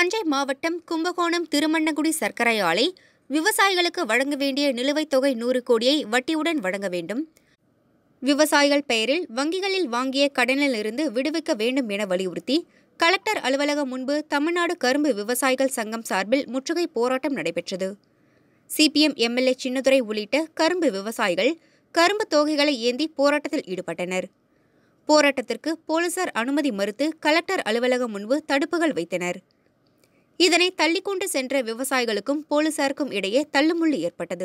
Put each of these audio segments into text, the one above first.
தஞ்சை மாவட்டம் கும்பகோணம் திருமண்ணகுடி சர்க்கரை ஆலை விவசாயிகளுக்கு வழங்க வேண்டிய நிலுவைத் தொகை நூறு கோடியை வட்டியுடன் வழங்க வேண்டும் விவசாயிகள் பெயரில் வங்கிகளில் வாங்கிய கடனில் இருந்து விடுவிக்க வேண்டும் என வலியுறுத்தி கலெக்டர் அலுவலகம் முன்பு தமிழ்நாடு கரும்பு விவசாயிகள் சங்கம் சார்பில் முற்றுகை போராட்டம் நடைபெற்றது சிபிஎம் எம்எல்ஏ சின்னதுரை உள்ளிட்ட கரும்பு விவசாயிகள் கரும்பு தோகைகளை ஏந்தி போராட்டத்தில் ஈடுபட்டனர் போராட்டத்திற்கு போலீசார் அனுமதி மறுத்து கலெக்டர் அலுவலகம் முன்பு தடுப்புகள் வைத்தனர் இதனை தள்ளிக்கொண்டு சென்ற விவசாயிகளுக்கும் போலீசாருக்கும் இடையே தள்ளுமுள்ளு ஏற்பட்டது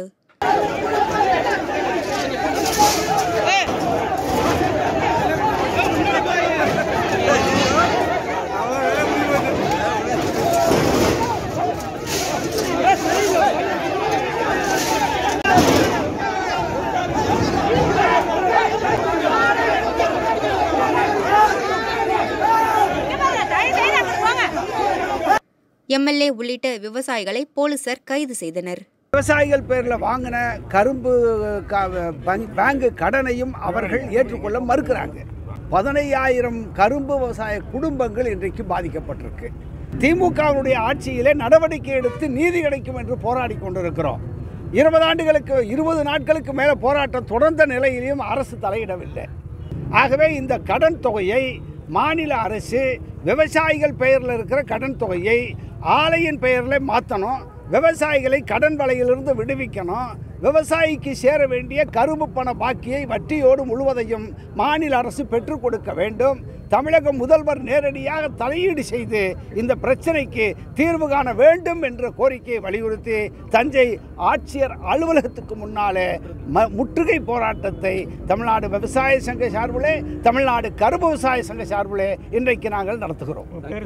எம்எல்ஏ உள்ளிட்ட விவசாயிகளை போலீசார் கைது செய்தனர் விவசாயிகள் பேரில் வாங்கின கரும்பு க- பங்க்- பேங்க் கடனையும் அவர்கள் ஏற்றுக்கொள்ள மறுக்கிறாங்க பதினையாயிரம் கரும்பு விவசாய குடும்பங்கள் இன்றைக்கு பாதிக்கப்பட்டிருக்கு திமுகவுடைய ஆட்சியிலே நடவடிக்கை எடுத்து நீதி கிடைக்கும் என்று போராடி கொண்டிருக்கிறோம் இருபது ஆண்டுகளுக்கு இருபது நாட்களுக்கு மேலே போராட்டம் தொடர்ந்த நிலையிலும் அரசு தலையிடவில்லை ஆகவே இந்த கடன் தொகையை மாநில அரசு விவசாயிகள் பெயரில் இருக்கிற கடன் தொகையை ஆலையின் பெயரில் மாற்றணும் விவசாயிகளை கடன் வலையிலிருந்து விடுவிக்கணும் விவசாயிக்கு சேர வேண்டிய கரும்பு பண பாக்கியை வட்டியோடு முழுவதையும் மாநில அரசு பெற்றுக் கொடுக்க வேண்டும் தமிழக முதல்வர் நேரடியாக தலையீடு செய்து இந்த பிரச்சனைக்கு தீர்வு காண வேண்டும் என்ற கோரிக்கையை வலியுறுத்தி தஞ்சை ஆட்சியர் அலுவலகத்துக்கு முன்னாலே ம முற்றுகை போராட்டத்தை தமிழ்நாடு விவசாய சங்க சார்பிலே தமிழ்நாடு கரும்பு விவசாய சங்க சார்பிலே இன்றைக்கு நாங்கள் நடத்துகிறோம்